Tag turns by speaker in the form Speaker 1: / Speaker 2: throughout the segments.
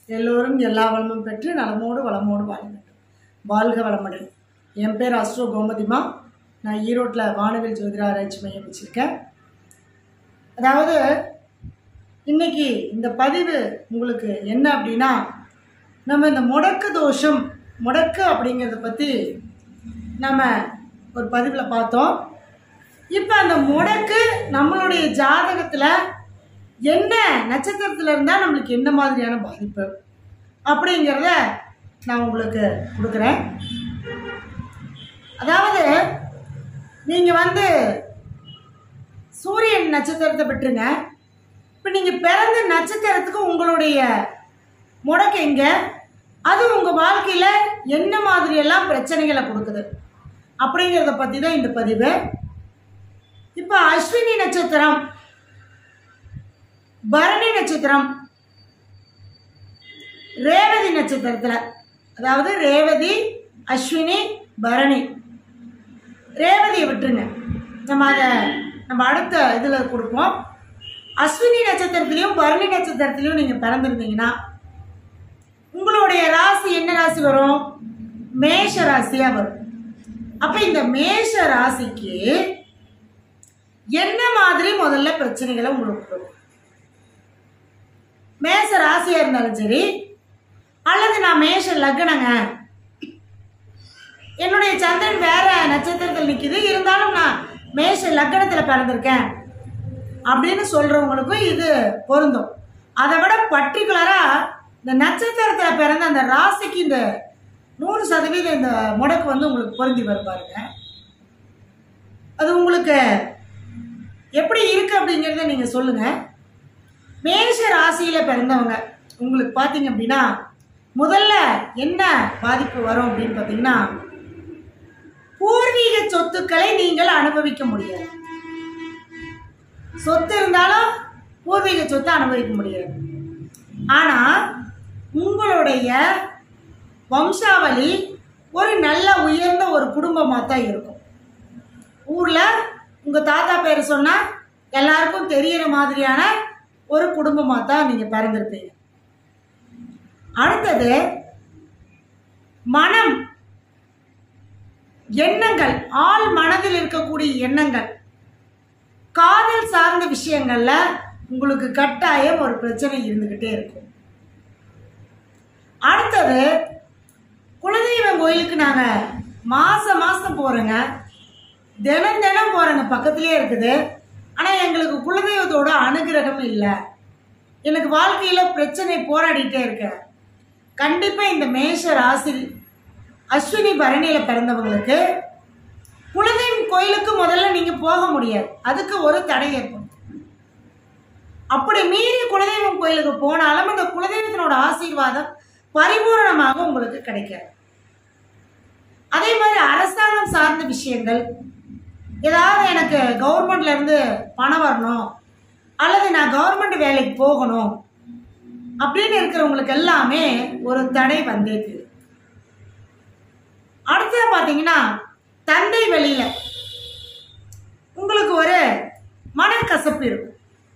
Speaker 1: எல்லோரும் எல்லா வளமும் பெற்று நலமோடு வளமோடு வாழ வேண்டும் வாழ்க வளமுடன் என் பேர் அஸ்ட்ரோ கோமதிமா நான் ஈரோட்டில் வானவில் ஜோதிட ஆராய்ச்சி மையம் வச்சுருக்கேன் அதாவது இன்னைக்கு இந்த பதிவு உங்களுக்கு என்ன அப்படின்னா நம்ம இந்த முடக்கு தோஷம் முடக்கு அப்படிங்கிறத பற்றி நம்ம ஒரு பதிவில் பார்த்தோம் இப்போ அந்த முடக்கு நம்மளுடைய ஜாதகத்தில் என்ன நட்சத்திரத்தில் இருந்தால் நம்மளுக்கு என்ன மாதிரியான பாதிப்பு அப்படிங்கிறத நான் உங்களுக்கு கொடுக்குறேன் அதாவது நீங்கள் வந்து சூரியன் நட்சத்திரத்தை விட்டுருங்க இப்போ நீங்கள் பிறந்த நட்சத்திரத்துக்கு உங்களுடைய முடக்கு எங்கே அது உங்கள் வாழ்க்கையில் என்ன மாதிரியெல்லாம் பிரச்சனைகளை கொடுக்குது அப்படிங்கிறத பற்றி தான் இந்த பதிவு இப்போ அஸ்வினி நட்சத்திரம் பரணி நட்சத்திரம் ரேவதி நட்சத்திரத்தில் அதாவது ரேவதி அஸ்வினி பரணி ரேவதியை விட்டுருங்க நம்ம அதை நம்ம அடுத்த இதில் கொடுப்போம் அஸ்வினி நட்சத்திரத்திலையும் பரணி நட்சத்திரத்திலையும் நீங்கள் பிறந்திருந்தீங்கன்னா உங்களுடைய ராசி என்ன ராசி வரும் மேஷ ராசியாக வரும் அப்போ இந்த மேஷ ராசிக்கு என்ன மாதிரி முதல்ல பிரச்சனைகளை உங்களுக்கு வரும் மேஷ ராசியாக இருந்தாலும் சரி அல்லது நான் மேஷ லக்னங்க என்னுடைய சந்திரன் வேற நட்சத்திரத்தில் நிற்கிது இருந்தாலும் நான் மேஷ லக்னத்தில் பிறந்திருக்கேன் அப்படின்னு சொல்கிறவங்களுக்கும் இது பொருந்தும் அதை விட பர்டிகுலராக இந்த நட்சத்திரத்தில் பிறந்த அந்த ராசிக்கு இந்த நூறு சதவீதம் இந்த முடக்கு வந்து உங்களுக்கு பொருந்தி வரும் பாருங்க அது உங்களுக்கு எப்படி இருக்கு அப்படிங்கிறத நீங்கள் சொல்லுங்கள் மேஷ ராசியில் பிறந்தவங்க உங்களுக்கு பார்த்தீங்க அப்படின்னா முதல்ல என்ன பாதிப்பு வரும் அப்படின்னு பார்த்தீங்கன்னா பூர்வீக சொத்துக்களை நீங்கள் அனுபவிக்க முடியாது சொத்து இருந்தாலும் பூர்வீக சொத்தை அனுபவிக்க முடியாது ஆனால் உங்களுடைய வம்சாவளி ஒரு நல்ல உயர்ந்த ஒரு குடும்பமாக தான் இருக்கும் ஊரில் உங்கள் தாத்தா பேர் சொன்னால் எல்லாருக்கும் தெரியிற மாதிரியான ஒரு குடும்பமாக தான் நீங்கள் பிறந்திருப்பீங்க அடுத்தது மனம் எண்ணங்கள் ஆள் மனதில் இருக்கக்கூடிய எண்ணங்கள் காதல் சார்ந்த விஷயங்கள்ல உங்களுக்கு கட்டாயம் ஒரு பிரச்சனை இருந்துக்கிட்டே இருக்கும் அடுத்தது குலதெய்வம் கோயிலுக்கு நாங்கள் மாதம் மாதம் போகிறோங்க தினம் தினம் போகிறோங்க பக்கத்துலேயே இருக்குது ஆனால் எங்களுக்கு குலதெய்வத்தோட அனுகிரகம் இல்லை எனக்கு வாழ்க்கையில் பிரச்சனை போராடிட்டே இருக்கேன் கண்டிப்பாக இந்த மேஷ ராசி அஸ்வினி பரணியில் பிறந்தவங்களுக்கு குலதெய்வம் கோயிலுக்கு முதல்ல நீங்கள் போக முடியாது அதுக்கு ஒரு தடை ஏற்படும் அப்படி மீறி குலதெய்வம் கோயிலுக்கு போனாலும் இந்த குலதெய்வத்தினோட ஆசீர்வாதம் பரிபூரணமாக உங்களுக்கு கிடைக்காது அதே மாதிரி அரசாங்கம் சார்ந்த விஷயங்கள் ஏதாவது எனக்கு கவர்மெண்ட்ல இருந்து பணம் வரணும் அல்லது நான் கவர்மெண்ட் வேலைக்கு போகணும் அப்படின்னு இருக்கிறவங்களுக்கு எல்லாமே ஒரு தடை வந்தே தீரும் அடுத்தது பார்த்தீங்கன்னா தந்தை வழியில உங்களுக்கு ஒரு மனக்கசப்பு இருக்கும்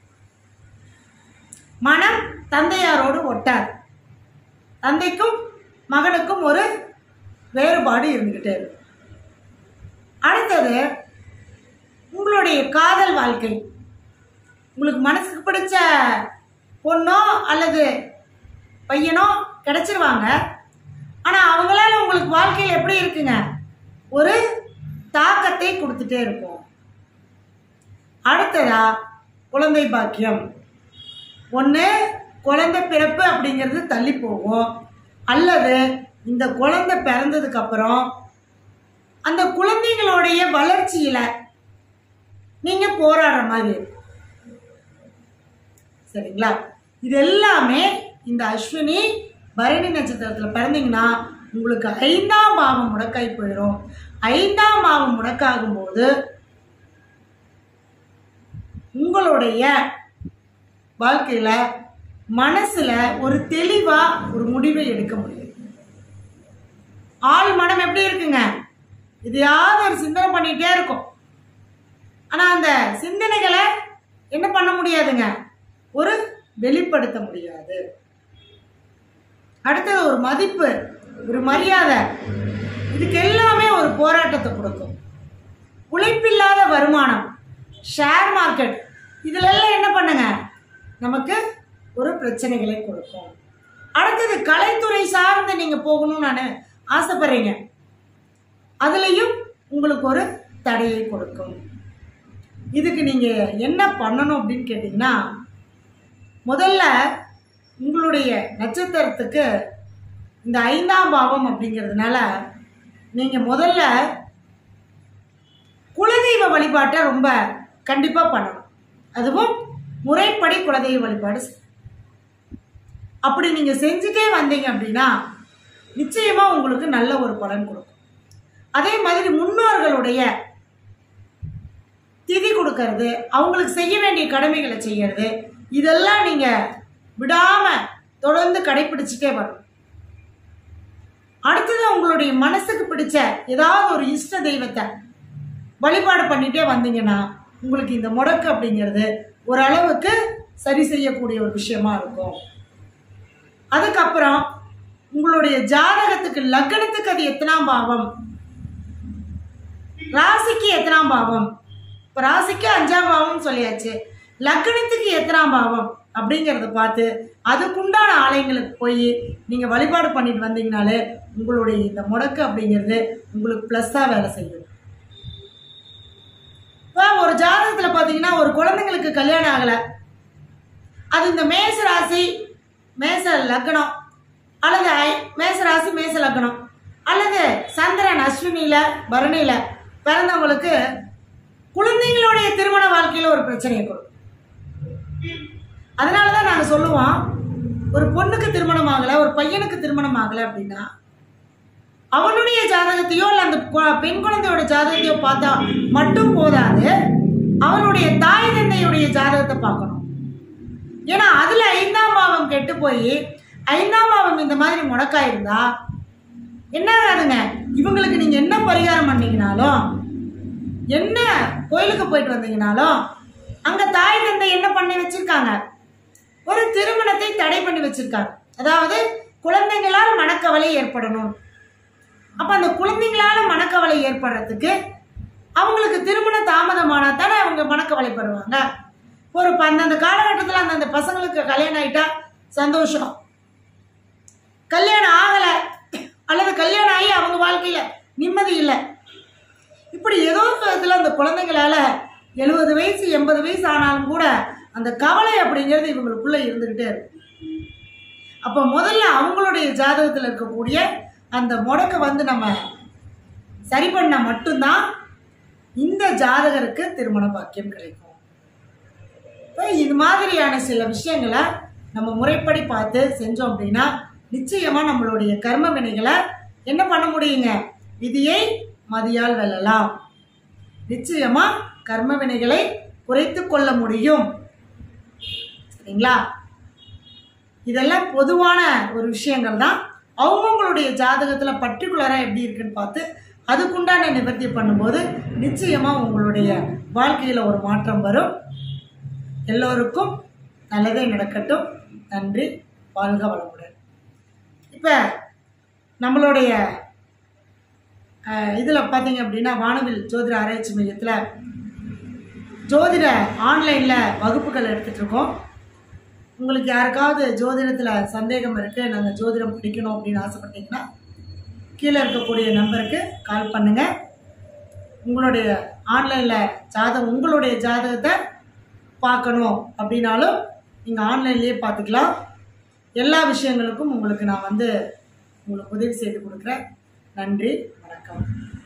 Speaker 1: மனம் தந்தையாரோடு ஒட்டார் தந்தைக்கும் மகனுக்கும் ஒரு வேறுபாடு இருந்துக்கிட்டே இருக்கும் அடுத்தது உங்களுடைய காதல் வாழ்க்கை உங்களுக்கு மனசுக்கு பிடிச்ச பொண்ணோ அல்லது பையனோ கிடைச்சிருவாங்க ஆனால் அவங்களால உங்களுக்கு வாழ்க்கையில் எப்படி இருக்குங்க ஒரு தாக்கத்தை கொடுத்துட்டே இருக்கும் அடுத்ததா குழந்தை பாக்கியம் ஒன்று குழந்தை பிறப்பு அப்படிங்கிறது தள்ளி போகும் அல்லது இந்த குழந்தை பிறந்ததுக்கு அப்புறம் அந்த குழந்தைங்களுடைய வளர்ச்சியில் நீங்கள் போராடுற மாதிரி இருக்கும் சரிங்களா இது எல்லாமே இந்த அஸ்வினி பரணி நட்சத்திரத்தில் பிறந்தீங்கன்னா உங்களுக்கு ஐந்தாம் பாவம் முடக்காய் போயிடும் ஐந்தாம் பாவம் முடக்காகும் போது உங்களுடைய வாழ்க்கையில் மனசில் ஒரு தெளிவாக ஒரு முடிவை எடுக்க முடியும் ஆள் மனம் எப்படி இருக்குங்க எதையாவது ஒரு சிந்தனை பண்ணிகிட்டே இருக்கும் ஆனால் அந்த சிந்தனைகளை என்ன பண்ண முடியாதுங்க ஒரு வெளிப்படுத்த முடியாது அடுத்தது ஒரு மதிப்பு ஒரு மரியாதை இதுக்கு எல்லாமே ஒரு போராட்டத்தை கொடுக்கும் உழைப்பில்லாத வருமானம் ஷேர் மார்க்கெட் இதுல எல்லாம் என்ன பண்ணுங்க நமக்கு ஒரு பிரச்சனைகளை கொடுக்கும் அடுத்தது கலைத்துறை சார்ந்து நீங்க போகணும்னு நான் ஆசைப்படுறீங்க அதுலேயும் உங்களுக்கு ஒரு தடையை கொடுக்கும் இதுக்கு நீங்க என்ன பண்ணணும் அப்படின்னு கேட்டிங்கன்னா முதல்ல உங்களுடைய நட்சத்திரத்துக்கு இந்த ஐந்தாம் பாவம் அப்படிங்கிறதுனால நீங்கள் முதல்ல குலதெய்வ வழிபாட்டை ரொம்ப கண்டிப்பாக பண்ணணும் அதுவும் முறைப்படி குலதெய்வ வழிபாடு செய்யணும். அப்படி நீங்கள் செஞ்சுட்டே வந்தீங்க அப்படின்னா நிச்சயமாக உங்களுக்கு நல்ல ஒரு பலன் கொடுக்கும் அதே மாதிரி முன்னோர்களுடைய திதி கொடுக்கறது அவங்களுக்கு செய்ய வேண்டிய கடமைகளை செய்யறது இதெல்லாம் நீங்கள் விடாமல் தொடர்ந்து கடைபிடிச்சிட்டே வரணும் அடுத்தது உங்களுடைய மனசுக்கு பிடிச்ச ஏதாவது ஒரு இஷ்ட தெய்வத்தை வழிபாடு பண்ணிட்டே வந்தீங்கன்னா உங்களுக்கு இந்த முடக்கு அப்படிங்கிறது ஓரளவுக்கு சரி செய்யக்கூடிய ஒரு விஷயமா இருக்கும் அதுக்கப்புறம் உங்களுடைய ஜாதகத்துக்கு லக்னத்துக்கு அது எத்தனாம் பாவம் ராசிக்கு எத்தனாம் பாவம் இப்போ ராசிக்கு அஞ்சாம் பாவம்னு சொல்லியாச்சு லக்னத்துக்கு எத்தனாம் பாவம் அப்படிங்கிறத பார்த்து அதுக்குண்டான ஆலயங்களுக்கு போய் நீங்கள் வழிபாடு பண்ணிட்டு வந்தீங்கனாலே உங்களுடைய இந்த முடக்கு அப்படிங்கிறது உங்களுக்கு ப்ளஸ்ஸாக வேலை செய்யும் இப்போ ஒரு ஜாதகத்தில் பார்த்தீங்கன்னா ஒரு குழந்தைங்களுக்கு கல்யாணம் ஆகலை அது இந்த மேச ராசி மேச லக்னம் அல்லது ஐ- மேச ராசி மேச லக்னம் அல்லது சந்திரன் அஸ்வினியில் பரணியில் பிறந்தவங்களுக்கு குழந்தைங்களுடைய திருமண வாழ்க்கையில் ஒரு பிரச்சனையை கொடுக்கும் அதனால தான் நாங்கள் சொல்லுவோம் ஒரு பொண்ணுக்கு திருமணம் ஆகலை ஒரு பையனுக்கு திருமணம் ஆகலை அப்படின்னா அவனுடைய ஜாதகத்தையோ இல்லை அந்த கு- பெண் குழந்தையோட ஜாதகத்தையோ பார்த்தா மட்டும் போதாது அவனுடைய தாய் தந்தையுடைய ஜாதகத்தை பார்க்கணும் ஏன்னா அதுல ஐந்தாம் பாவம் கெட்டு போய் ஐந்தாம் பாவம் இந்த மாதிரி முடக்கா இருந்தா என்ன ஆகாதுங்க இவங்களுக்கு நீங்க என்ன பரிகாரம் பண்ணீங்கனாலும் என்ன கோயிலுக்கு போயிட்டு வந்தீங்கனாலும் அங்க தாய் தந்தை என்ன பண்ணி வச்சிருக்காங்க ஒரு திருமணத்தை தடை பண்ணி வச்சிருக்காங்க அதாவது குழந்தைங்களால் மனக்கவலை ஏற்படணும் அப்ப அந்த குழந்தைங்களால மனக்கவலை ஏற்படுறதுக்கு அவங்களுக்கு திருமண தாமதமானா தானே அவங்க மனக்கவலைப்படுவாங்க ஒரு ப- அந்தந்த காலகட்டத்தில் அந்தந்த பசங்களுக்கு கல்யாணம் ஆயிட்டா சந்தோஷம் கல்யாணம் ஆகலை அல்லது கல்யாணம் ஆகி அவங்க வாழ்க்கையில நிம்மதி இல்லை இப்படி ஏதோ ஒரு விதத்தில் அந்த குழந்தைங்களால எழுபது வயசு எண்பது வயசு ஆனாலும் கூட அந்த கவலை அப்படிங்கிறது இவங்களுக்குள்ள இருந்துகிட்டே இருக்கும் அப்போ முதல்ல அவங்களுடைய ஜாதகத்தில் இருக்கக்கூடிய அந்த முடக்க வந்து நம்ம சரி பண்ணா மட்டும்தான் இந்த ஜாதகருக்கு திருமண பாக்கியம் கிடைக்கும் இப்போ இது மாதிரியான சில விஷயங்களை நம்ம முறைப்படி பார்த்து செஞ்சோம் அப்படின்னா நிச்சயமா நம்மளுடைய கர்ம வினைகளை என்ன பண்ண முடியுங்க விதியை மதியால் வெல்லலாம் நிச்சயமா கர்ம வினைகளை குறைத்து கொள்ள முடியும் சரிங்களா இதெல்லாம் பொதுவான ஒரு விஷயங்கள் தான் அவங்கவுங்களுடைய ஜாதகத்தில் பர்டிகுலராக எப்படி இருக்குன்னு பார்த்து அதுக்குண்டான நிவர்த்தி பண்ணும்போது நிச்சயமாக உங்களுடைய வாழ்க்கையில் ஒரு மாற்றம் வரும் எல்லோருக்கும் நல்லதே நடக்கட்டும் நன்றி வாழ்க வளமுடன் இப்போ நம்மளுடைய இதில் பார்த்தீங்க அப்படின்னா வானவில் ஜோதிட ஆராய்ச்சி மையத்தில் ஜோதிட ஆன்லைனில் வகுப்புகள் எடுத்துட்டு இருக்கோம் உங்களுக்கு யாருக்காவது ஜோதிடத்தில் சந்தேகம் இருக்குது நாங்கள் ஜோதிடம் படிக்கணும் அப்படின்னு ஆசைப்பட்டீங்கன்னா கீழே இருக்கக்கூடிய நம்பருக்கு கால் பண்ணுங்கள் உங்களுடைய ஆன்லைனில் ஜாதகம் உங்களுடைய ஜாதகத்தை பார்க்கணும் அப்படின்னாலும் நீங்கள் ஆன்லைன்லேயே பார்த்துக்கலாம் எல்லா விஷயங்களுக்கும் உங்களுக்கு நான் வந்து உங்களுக்கு உதவி செய்து கொடுக்குறேன் நன்றி வணக்கம்